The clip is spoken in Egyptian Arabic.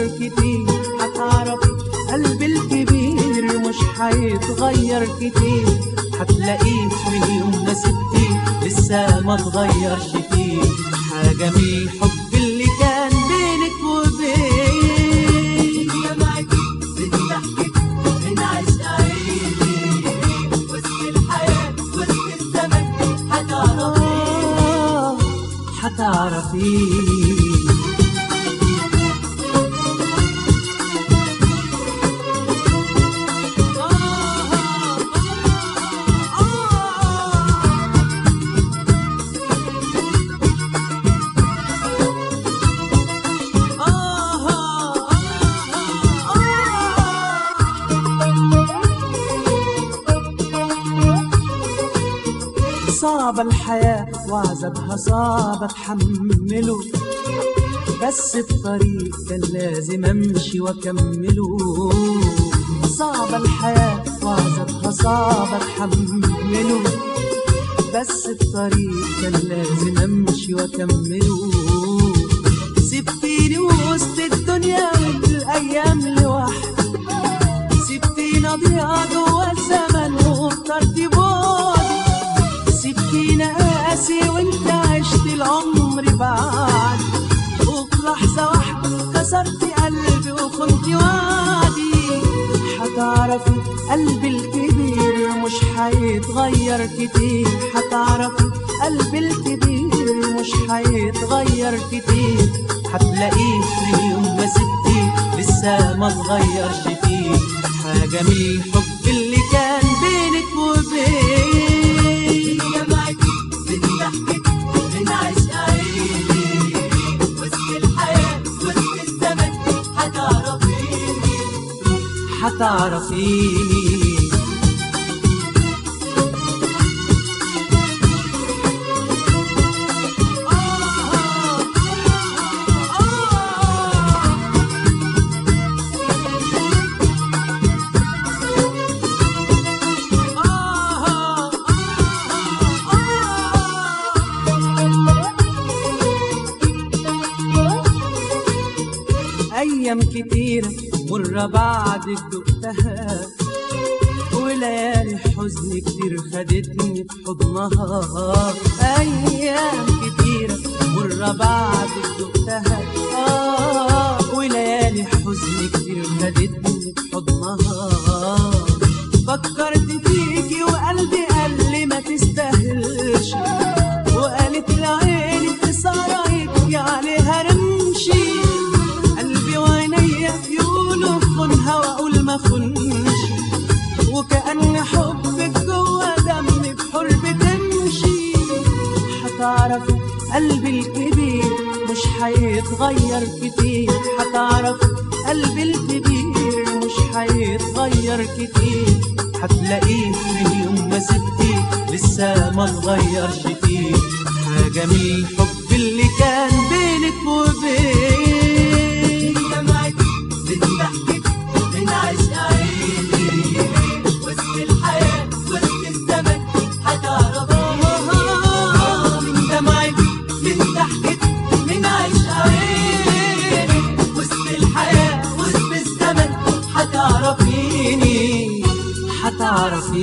اتغير كتير هتعرفي قلبي الكبير مش هيتغير كتير هتلاقيه في يوم ما سبتي لسه ما اتغيرش فيه حاجة من الحب اللي كان بينك وبين يا معاكي بتضحكي بنعيش عيني وسط الحياة وسط الزمن هتعرفي آه، هتعرفي صعب الحياة وعذابها صعب اتحمله بس الطريق كان لازم امشي واكمله صعب الحياة وعذابها صعب اتحمله بس الطريق كان لازم امشي واكمله سبتيني وسط الدنيا والايام لوحدي سبتيني اضيع جوا الزمن واخترتي بعدي سبتيني قاسي وانت عشت العمر بعد وفي لحظة واحدة كسرتي قلبي وخنتي وعدي هتعرفي قلبي الكبير مش هيتغير كتير هتعرفي قلبي الكبير مش هيتغير كتير هتلاقيه في يوم ما سبتي لسه ما اتغيرش فيه حاجة من الحب اللي كان بينك وبين يا معاكي بتضحكي بنعيش عيني وسط الحياة وسط الزمن هتعرفيني هتعرفيني أيام كتيرة مرة بعدك دقتها وليالي حزن كتير خدتني في حضنها أيام كتيرة مرة بعدك دقتها آه وليالي حزن كتير خدتني في حضنها فكرت فيكي وقلبي قال لي ما تستاهلش وقالت لعيني خسارة يبكي عليها رمشي قلبي وعينيا يقولوا خنها واقول ما خنش وكأن حبك جوا دمي بحر بتمشي هتعرف قلبي الكبير مش هيتغير كتير هتعرف قلبي الكبير مش هيتغير كتير هتلاقيه في يوم ما سبتي لسه ما اتغيرش فيه حاجة من الحب اللي كان بينك وبين يا معاكي بتضحكي بنعيش عيني وسط الحياة وسط الزمن هتعرفيني من دمعك من ضحكك من عيش عيني وسط الحياة وسط الزمن هتعرفيني هتعرفي